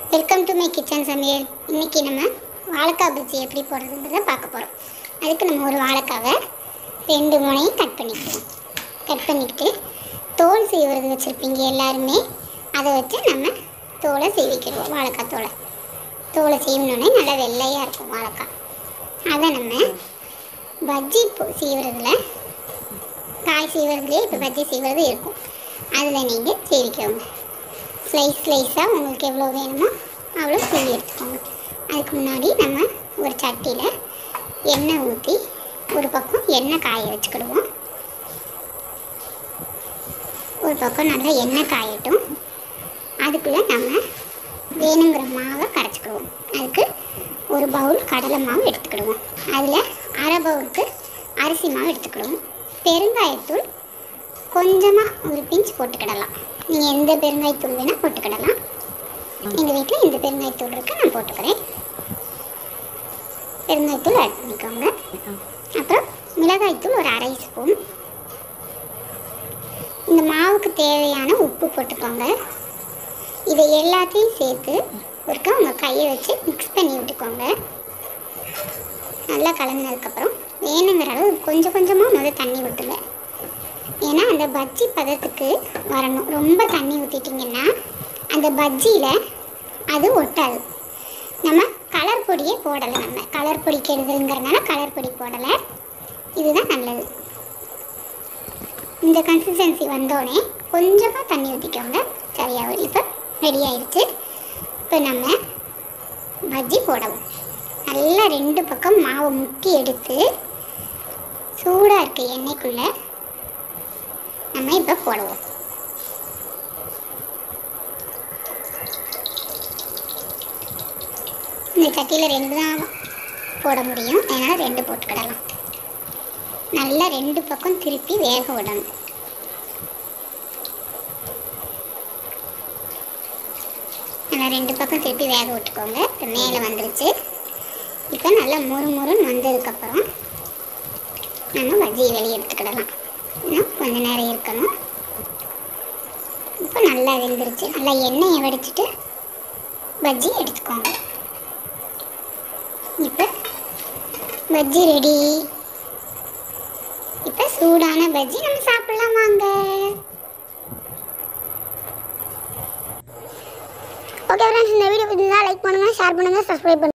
welcome to my kitchen சமையல் இன்னைக்கு நம்ம வாழைக்காய் பஜ்ஜி எப்படி போடுறதுன்றதை பார்க்க போகிறோம் அதுக்கு நம்ம ஒரு வாழைக்காவை ரெண்டு முனையும் கட் பண்ணிக்குவோம் கட் பண்ணிக்கிட்டு தோல் சீவுறது வச்சுருப்பீங்க எல்லாருமே அதை வச்சு நம்ம தோலை சீவிக்கிடுவோம் வாழைக்காய் தோலை தோலை சீவினோடனே நல்லா வெள்ளையாக இருக்கும் வாழைக்காய் அதை நம்ம பஜ்ஜி போ- சீவுறதுல காய் சீவுறதுலேயே இப்போ பஜ்ஜி சீவுறது இருக்கும் அதில் நீங்கள் சீவிக்கோங்க ஸ்லைஸ் ஸ்லைஸாக உங்களுக்கு எவ்வளோ வேணுமோ அவ்வளோ சீவி எடுத்துக்கோங்க அதுக்கு முன்னாடி நம்ம ஒரு சட்டியில் எண்ணெய் ஊற்றி ஒரு பக்கம் எண்ணெய் காய வச்சுக்கிடுவோம் ஒரு பக்கம் நல்லா எண்ணெய் காயட்டும் அதுக்குள்ளே நம்ம வேணுங்கிற மாவை கரைச்சிக்கிடுவோம் அதுக்கு ஒரு பவுல் கடலை மாவு எடுத்துக்கிடுவோம் அதில் அரை பவுலுக்கு அரிசி மாவு எடுத்துக்கிடுவோம் பெருங்காயத்தூள் கொஞ்சமாக ஒரு பிஞ்ச் போட்டுக்கிடலாம் நீங்கள் எந்த பெருங்காயத்தூள் வேணால் போட்டுக்கிடலாம் எங்கள் வீட்டில் இந்த பெருங்காயத்தூள் இருக்கு நான் போட்டுக்கிறேன் பெருங்காயத்தூள் ஆட் பண்ணிக்கோங்க அப்புறம் மிளகாய்த்தூள் ஒரு அரை ஸ்பூன் இந்த மாவுக்கு தேவையான உப்பு போட்டுக்கோங்க இதை எல்லாத்தையும் சேர்த்து ஒருக்கா உங்கள் கையை வச்சு மிக்ஸ் பண்ணி விட்டுக்கோங்க நல்லா கலந்ததுக்கப்புறம் வேணுங்கிற அளவு கொஞ்சம் கொஞ்சமாக முதல் தண்ணி ஊற்றுங்க ஏன்னா அந்த பஜ்ஜி பதத்துக்கு வரணும் ரொம்ப தண்ணி ஊற்றிட்டிங்கன்னா அந்த பஜ்ஜியில் அது ஒட்டாது நம்ம கலர் பொடியே போடலை நம்ம கலர் பொடி கெடுதலுங்கிறனால கலர் பொடி போடலை இதுதான் நல்லது இந்த கன்சிஸ்டன்சி வந்தோடனே கொஞ்சமாக தண்ணி ஊற்றிக்கோங்க சரியாக இப்போ ரெடி ஆயிடுச்சு இப்போ நம்ம பஜ்ஜி போடவும் நல்லா ரெண்டு பக்கம் மாவை முக்கி எடுத்து சூடாக இருக்க எண்ணெய்க்குள்ளே நம்ம இப்போ போடுவோம் இந்த சட்டியில் ரெண்டு தான் போட முடியும் அதனால் ரெண்டு போட்டுக்கிடலாம் நல்லா ரெண்டு பக்கம் திருப்பி வேக விடணும் நல்லா ரெண்டு பக்கம் திருப்பி வேக விட்டுக்கோங்க இப்போ மேலே வந்துருச்சு இப்போ நல்லா முறு முறுன்னு வந்ததுக்கப்புறம் நம்ம பஜ்ஜியை வெளியே எடுத்துக்கிடலாம் இன்னும் கொஞ்ச நேரம் இருக்கணும் இப்போ நல்லா வெந்துருச்சு நல்லா எண்ணெயை வடிச்சிட்டு பஜ்ஜி எடுத்துக்கோங்க இப்போ பஜ்ஜி ரெடி இப்போ சூடான பஜ்ஜி நம்ம சாப்பிடலாம் வாங்க ஓகே ஃப்ரெண்ட்ஸ் இந்த வீடியோ பிடிச்சிருந்தா லைக் பண்ணுங்கள் ஷேர் பண்ணுங்கள் சப்ஸ்கிரைப் பண்ணுங்கள்